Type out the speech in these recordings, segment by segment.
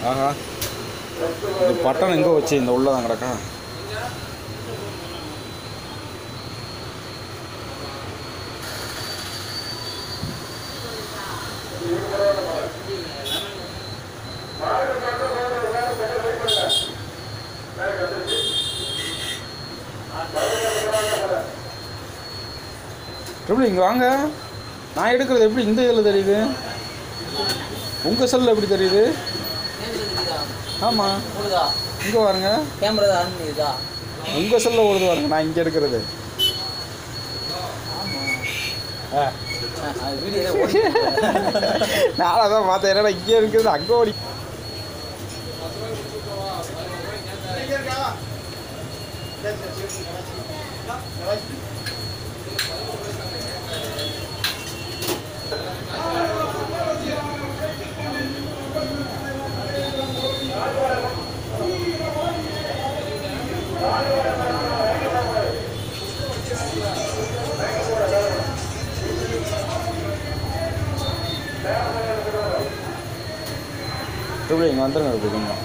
ஆஹா இந்த பட்டன் எங்கே வச்சு இந்த உள்ள தான் கிடக்கா எப்படி இங்கே வாங்க நான் எடுக்கிறது எப்படி இந்த இதில் தெரியுது உங்கள் செல்லில் எப்படி தெரியுது ஆமாம் ஓடுதா இங்கே பாருங்க கேமரா தான் ஆன் பண்ணிருக்கா உங்கள் செல்லில் ஓடுது பாருங்க நான் இங்கே எடுக்கிறது ஆ அது வீடியோ ஓடி நான் அதான் பார்த்தேன் என்னடா இங்கே இருக்கிறது அங்கே ஓடி எப்படி இங்கே வந்துருங்க இப்படி கொஞ்சம்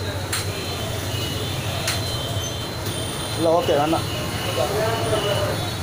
இல்லை ஓகே வேண்டாம்